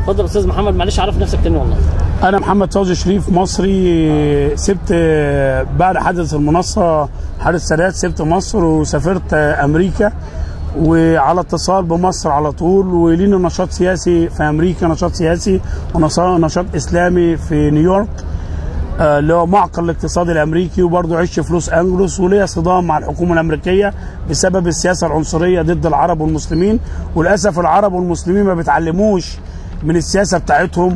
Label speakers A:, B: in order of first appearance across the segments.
A: اتفضل يا استاذ محمد معلش عرف نفسك تاني والله
B: انا محمد فوزي شريف مصري سبت بعد حادث المنصه حادث سادات سبت مصر وسافرت امريكا وعلى اتصال بمصر على طول ولينا نشاط سياسي في امريكا نشاط سياسي ونشاط اسلامي في نيويورك آه، اللي هو معقل الاقتصاد الامريكي وبرضه عشت في لوس انجلوس وليا صدام مع الحكومه الامريكيه بسبب السياسه العنصريه ضد العرب والمسلمين وللاسف العرب والمسلمين ما بيتعلموش من السياسه بتاعتهم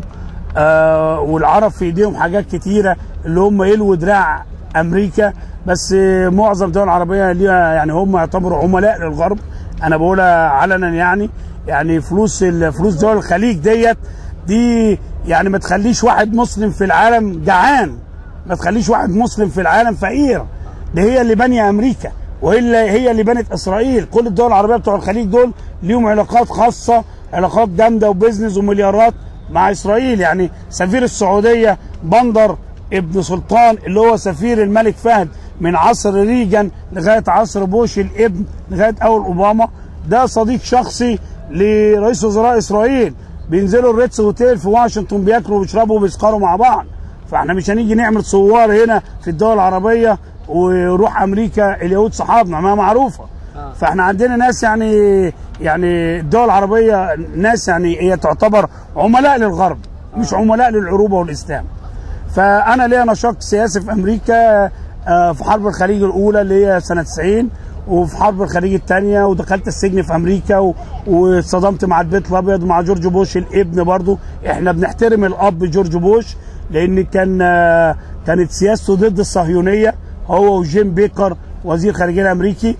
B: آه والعرب في ايديهم حاجات كتيره اللي هم يلووا دراع امريكا بس آه، معظم الدول العربيه ليها يعني هم يعتبروا عملاء للغرب انا بقولها علنا يعني يعني فلوس ال- فلوس دول الخليج ديت دي يعني ما تخليش واحد مسلم في العالم جعان ما تخليش واحد مسلم في العالم فقير دي هي اللي بانيه امريكا وهي اللي هي اللي بنت اسرائيل كل الدول العربيه بتوع الخليج دول ليهم علاقات خاصه علاقات جامده وبزنس ومليارات مع اسرائيل يعني سفير السعوديه بندر ابن سلطان اللي هو سفير الملك فهد من عصر ريجن لغايه عصر بوش الابن لغايه اول اوباما ده صديق شخصي لرئيس وزراء اسرائيل بينزلوا الريتس هوتيل في واشنطن بياكلوا ويشربوا وبيسكروا مع بعض فاحنا مش هنيجي نعمل صور هنا في الدول العربيه ويروح امريكا اليهود صحابنا ما معروفه فاحنا عندنا ناس يعني يعني الدول العربيه ناس يعني هي تعتبر عملاء للغرب مش عملاء للعروبه والاسلام فانا ليا نشاط سياسي في امريكا آه، في حرب الخليج الاولى اللي هي سنه 90 وفي حرب الخليج الثانيه ودخلت السجن في امريكا و- واتصدمت مع البيت الابيض ومع جورج بوش الابن برضو احنا بنحترم الاب جورج بوش لان كان آه، كانت سياسته ضد الصهيونيه هو وجيم بيكر وزير خارجيه الامريكي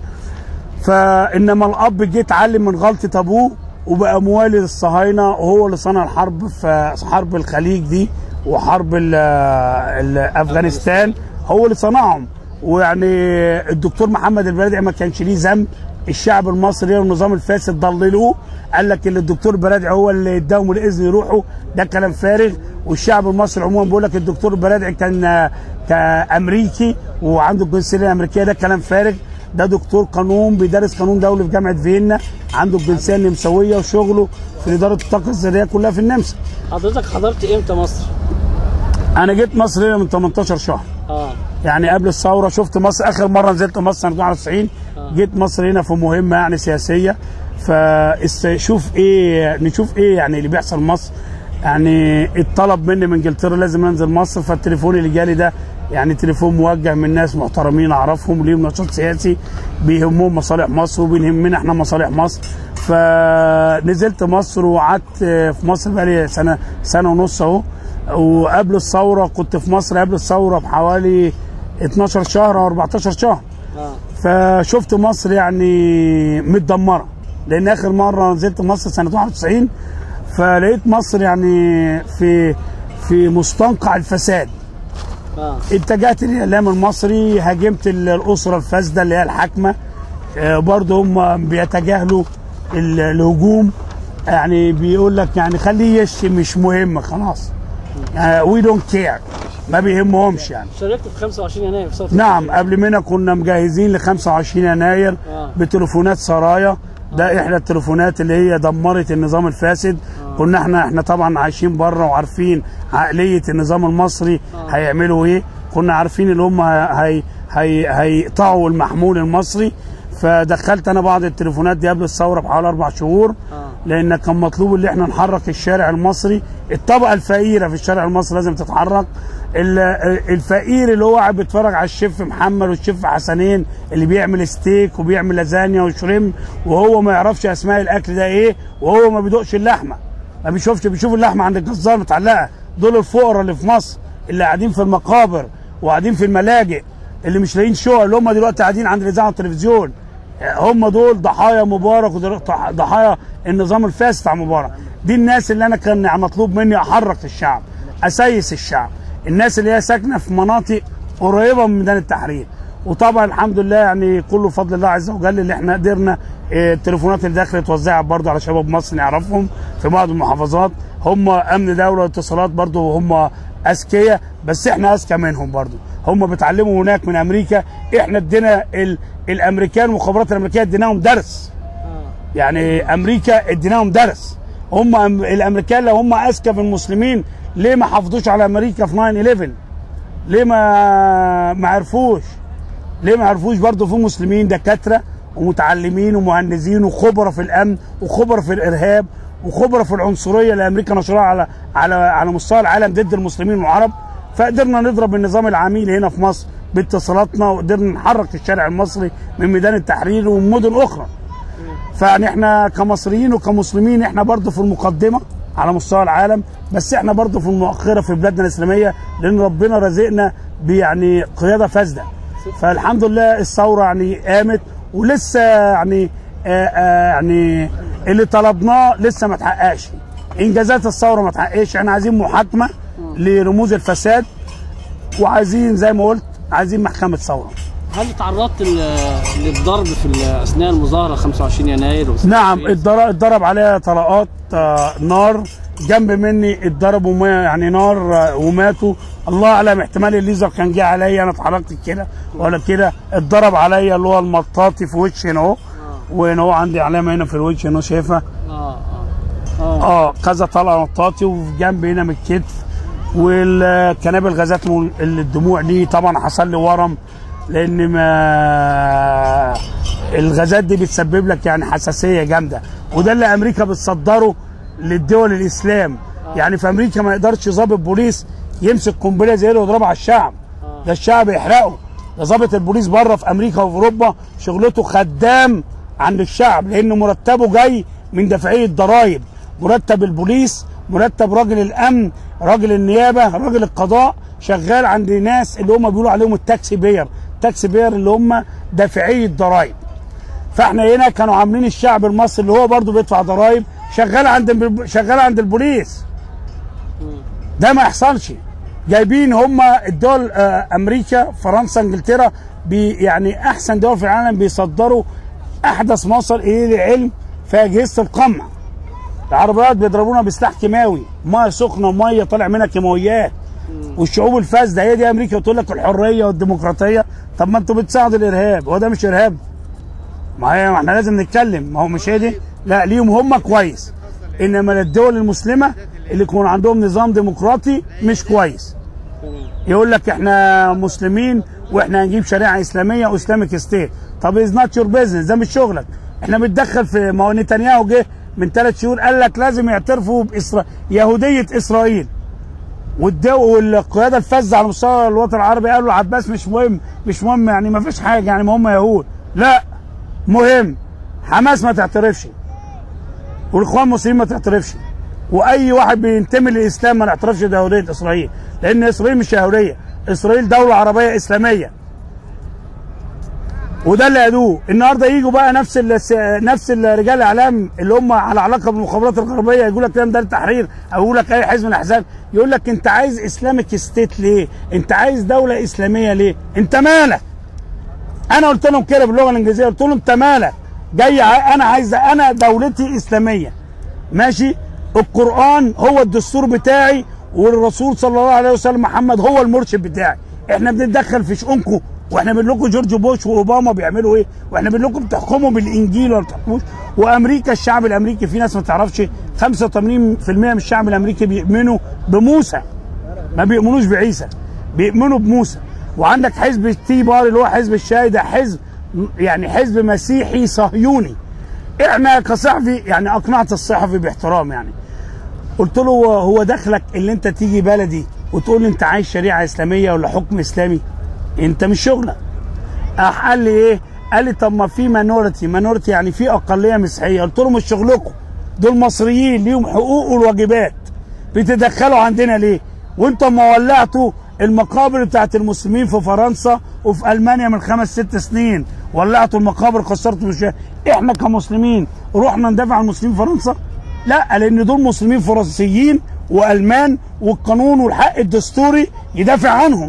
B: فانما الاب جه اتعلم من غلطه ابوه وبقى موالي للصهاينه وهو اللي صنع الحرب في حرب الخليج دي وحرب ال- ال- افغانستان هو اللي صنعهم ويعني الدكتور محمد البرادعي ما كانش ليه ذنب الشعب المصري والنظام الفاسد ضللوه قال لك ان الدكتور البرادعي هو اللي اداهم الاذن يروحوا ده كلام فارغ والشعب المصري عموما بيقول لك الدكتور البرادعي كان كامريكي وعنده الجنسيه الامريكيه ده كلام فارغ ده دكتور قانون بيدرس قانون دولي في جامعه فيينا عنده الجنسيه النمساويه وشغله في اداره الطاقه الذريه كلها في النمسا
A: حضرتك حضرت امتى مصر؟
B: انا جيت مصر هنا من 18 شهر
A: اه
B: يعني قبل الثوره شفت مصر اخر مره نزلت مصر سنه 91 جيت مصر هنا في مهمه يعني سياسيه فشوف ايه نشوف ايه يعني اللي بيحصل مصر يعني الطلب مني من انجلترا لازم انزل مصر فالتليفون اللي جالي ده يعني تليفون موجه من ناس محترمين اعرفهم ليهم نشاط سياسي بيهمهم مصالح مصر وبيهمنا احنا مصالح مصر فنزلت مصر وقعدت في مصر بقالي سنه سنه ونص اهو وقبل الثوره كنت في مصر قبل الثوره بحوالي 12 شهر او 14 شهر
A: اه
B: فشفت مصر يعني متدمره لان اخر مره نزلت مصر سنه 91 فلقيت مصر يعني في في مستنقع الفساد
A: اه
B: اتجهت للاعلام المصري هاجمت ال- الاسره الفاسده اللي هي الحاكمه آه، برضه هم بيتجاهلوا ال- الهجوم يعني بيقول لك يعني خليه يشتم مش مهم خلاص وي دونت كير ما بيهمهمش يعني
A: شاركت في 25 يناير في ثوره
B: نعم قبل منها كنا مجهزين ل 25 يناير
A: آه.
B: بتليفونات سرايا ده احدى التليفونات اللي هي دمرت النظام الفاسد كنا احنا احنا طبعا عايشين بره وعارفين عقليه النظام المصري هيعملوا ايه كنا عارفين ان هم هي هي هيقطعوا المحمول المصري فدخلت انا بعض التليفونات دي قبل الثوره بحوالي اربع شهور
A: آه.
B: لان كان مطلوب ان احنا نحرك الشارع المصري الطبقه الفقيره في الشارع المصري لازم تتحرك ال- الفقير اللي هو قاعد بيتفرج على الشيف محمد والشيف حسنين اللي بيعمل ستيك وبيعمل لازانيا وشريم وهو ما يعرفش اسماء الاكل ده ايه وهو ما بيدوقش اللحمه ما بيشوفش بيشوف اللحمه عند الجزار متعلقه دول الفقراء اللي في مصر اللي قاعدين في المقابر وقاعدين في الملاجئ اللي مش لاقيين شغل اللي هم دلوقتي قاعدين عند الاذاعه والتلفزيون هم دول ضحايا مبارك وضحايا النظام الفاسد بتاع مبارك دي الناس اللي انا كان مطلوب مني احرك الشعب اسيس الشعب الناس اللي هي ساكنه في مناطق قريبه من ميدان التحرير وطبعا الحمد لله يعني كله فضل الله عز وجل اللي احنا قدرنا اه، التليفونات اللي دخلت اتوزعت برضو على شباب مصر نعرفهم في بعض المحافظات هم امن دوله واتصالات برضو هم اذكياء بس احنا اذكى منهم برضو هم بيتعلموا هناك من امريكا احنا ادينا ال- الامريكان والمخابرات الامريكيه اديناهم درس
A: اه
B: يعني امريكا اديناهم درس هم أم- الامريكان لو هم اذكى من المسلمين ليه ما حافظوش على امريكا في 9 11 ليه ما ما عرفوش ليه ما عرفوش برضه في مسلمين دكاتره ومتعلمين ومهندسين وخبراء في الامن وخبراء في الارهاب وخبراء في العنصريه اللي امريكا نشرها على على على مستوى العالم ضد المسلمين والعرب فقدرنا نضرب النظام العميل هنا في مصر باتصالاتنا وقدرنا نحرك الشارع المصري من ميدان التحرير ومن مدن اخرى فيعني احنا كمصريين وكمسلمين احنا برضه في المقدمه على مستوى العالم بس احنا برضه في المؤخره في بلادنا الاسلاميه لان ربنا رزقنا بيعني قياده فاسده فالحمد لله الثوره يعني قامت ولسه يعني آآ آآ يعني اللي طلبناه لسه ما اتحققش انجازات الثوره ما اتحققش احنا عايزين محاكمه لرموز الفساد وعايزين زي ما قلت عايزين محكمه ثوره
A: هل تعرضت ل- للضرب في ال- اثناء المظاهره 25 يناير و
B: نعم اتضرب اتضرب عليها طلقات آه، نار جنب مني اتضربوا ما- يعني نار آه، وماتوا الله اعلم احتمال الليزر كان جه عليا انا اتحركت كده ولا كده اتضرب عليا اللي هو المطاطي في وشي هنا اهو وهنا اهو عندي علامه هنا في الوش هنا شايفها
A: اه اه اه
B: اه كذا طلقه مطاطي وفي جنب هنا من الكتف والكنابل غازات مول- الدموع دي طبعا حصل لي ورم لان ما الغازات دي بتسبب لك يعني حساسيه جامده وده اللي امريكا بتصدره للدول الاسلام يعني في امريكا ما يقدرش ضابط بوليس يمسك قنبله زي دي ويضربها على الشعب ده الشعب يحرقه ده ضابط البوليس بره في امريكا وفي اوروبا شغلته خدام عند الشعب لان مرتبه جاي من دافعيه ضرائب مرتب البوليس مرتب راجل الامن راجل النيابه راجل القضاء شغال عند ناس اللي هم بيقولوا عليهم التاكسي بير التاكسي بير اللي هم دافعيه ضرائب فاحنا هنا كانوا عاملين الشعب المصري اللي هو برضه بيدفع ضرائب شغال عند شغال عند البوليس ده ما يحصلش جايبين هم الدول آه، امريكا فرنسا انجلترا بي يعني احسن دول في العالم بيصدروا احدث ما وصل اليه العلم في اجهزه القمع العربيات بيضربونا بسلاح كيماوي ميه سخنه وميه طالع منها كيماويات والشعوب الفاسده هي دي امريكا وتقول لك الحريه والديمقراطيه طب ما انتوا بتساعدوا الارهاب هو ده مش ارهاب ما هي ما احنا لازم نتكلم ما هو مش هي دي لا ليهم هم كويس انما للدول المسلمه اللي يكون عندهم نظام ديمقراطي مش كويس
A: تمام
B: يقول لك احنا مسلمين واحنا هنجيب شريعه اسلاميه واسلامك ستيت طب از نوت يور بيزنس ده مش شغلك احنا بنتدخل في ما هو نتنياهو جه من ثلاث شهور قال لك لازم يعترفوا بإسرا... يهوديه اسرائيل والدو والقياده الفذه على مستوى الوطن العربي قالوا عباس مش مهم مش مهم يعني ما فيش حاجه يعني ما هم يهود لا مهم حماس ما تعترفش والاخوان المسلمين ما تعترفش واي واحد بينتمي للاسلام ما نعترفش بيهوديه اسرائيل لان اسرائيل مش يهوديه اسرائيل دوله عربيه اسلاميه وده اللي قالوه النهارده يجوا بقى نفس ال نفس رجال الاعلام اللي هم على علاقه بالمخابرات الغربيه يقول لك كلام ده التحرير او يقول لك اي حزب من الاحزاب يقول لك انت عايز اسلامك ستيت ليه؟ انت عايز دوله اسلاميه ليه؟ انت مالك؟ انا قلت لهم كده باللغه الانجليزيه قلت لهم انت مالك؟ جاي ع- انا عايز انا دولتي اسلاميه ماشي؟ القران هو الدستور بتاعي والرسول صلى الله عليه وسلم محمد هو المرشد بتاعي احنا بنتدخل في شؤونكم واحنا بنقول لكم جورج بوش واوباما بيعملوا ايه واحنا بنقول لكم بتحكموا بالانجيل ولا بتحكموش وامريكا الشعب الامريكي في ناس ما تعرفش 85% من الشعب الامريكي بيؤمنوا بموسى ما بيؤمنوش بعيسى بيؤمنوا بموسى وعندك حزب التي بار اللي هو حزب الشاي ده حزب يعني حزب مسيحي صهيوني احنا كصحفي يعني اقنعت الصحفي باحترام يعني قلت له هو دخلك اللي انت تيجي بلدي وتقول لي انت عايز شريعه اسلاميه ولا حكم اسلامي انت مش شغلك راح قال لي ايه قال لي طب ما في مانورتي مانورتي يعني في اقليه مسيحيه قلت له مش شغلكم دول مصريين ليهم حقوق والواجبات بتدخلوا عندنا ليه وانتم ما ولعتوا المقابر بتاعت المسلمين في فرنسا وفي المانيا من خمس ست سنين ولعتوا المقابر كسرتوا مش احنا كمسلمين رحنا ندافع عن المسلمين في فرنسا لا لان دول مسلمين فرنسيين والمان والقانون والحق الدستوري يدافع عنهم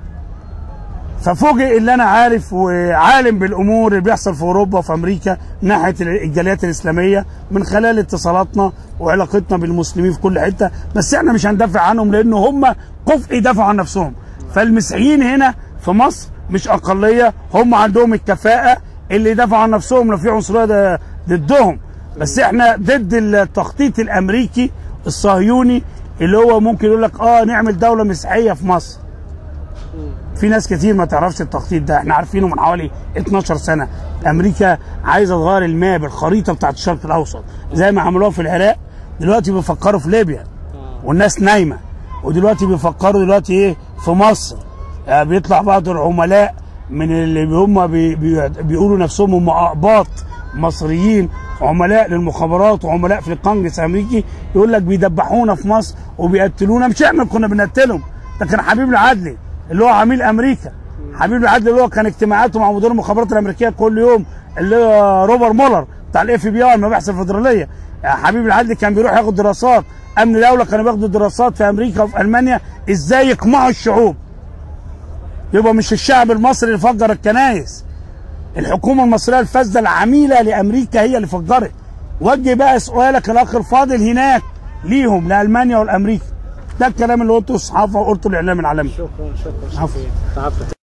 B: ففوجئ اللي انا عارف وعالم بالامور اللي بيحصل في اوروبا وفي امريكا من ناحيه الجاليات الاسلاميه من خلال اتصالاتنا وعلاقتنا بالمسلمين في كل حته بس احنا مش هندافع عنهم لان هم كفء يدافعوا عن نفسهم فالمسيحيين هنا في مصر مش اقليه هم عندهم الكفاءه اللي يدافعوا عن نفسهم لو في عنصريه ده- ضدهم بس احنا ضد التخطيط الامريكي الصهيوني اللي هو ممكن يقول لك اه نعمل دوله مسيحيه في مصر في ناس كتير ما تعرفش التخطيط ده احنا عارفينه من حوالي 12 سنه امريكا عايزه تغير الماب الخريطه بتاعت الشرق الاوسط زي ما عملوها في العراق دلوقتي بيفكروا في ليبيا والناس نايمه ودلوقتي بيفكروا دلوقتي ايه في مصر آه بيطلع بعض العملاء من اللي هم بي بي بيقولوا نفسهم هم اقباط مصريين عملاء للمخابرات وعملاء في الكونجرس الامريكي يقول لك بيدبحونا في مصر وبيقتلونا مش احنا كنا بنقتلهم ده كان حبيب العدلي اللي هو عميل امريكا حبيب العدلي اللي هو كان اجتماعاته مع مدير المخابرات الامريكيه كل يوم اللي هو روبر مولر بتاع الاف بي اي المباحث الفدراليه حبيب العدلي كان بيروح ياخد دراسات امن دوله كانوا بياخدوا دراسات في امريكا وفي المانيا ازاي يقمعوا الشعوب يبقى مش الشعب المصري اللي فجر الكنايس الحكومه المصريه الفاسده العميله لامريكا هي اللي فجرت وجه بقى سؤالك الاخ الفاضل هناك ليهم لالمانيا والامريكا ده الكلام اللي قلته الصحافه وقلته الاعلام العالمي
A: شكرا شكرا
B: عفوا.
A: تعبت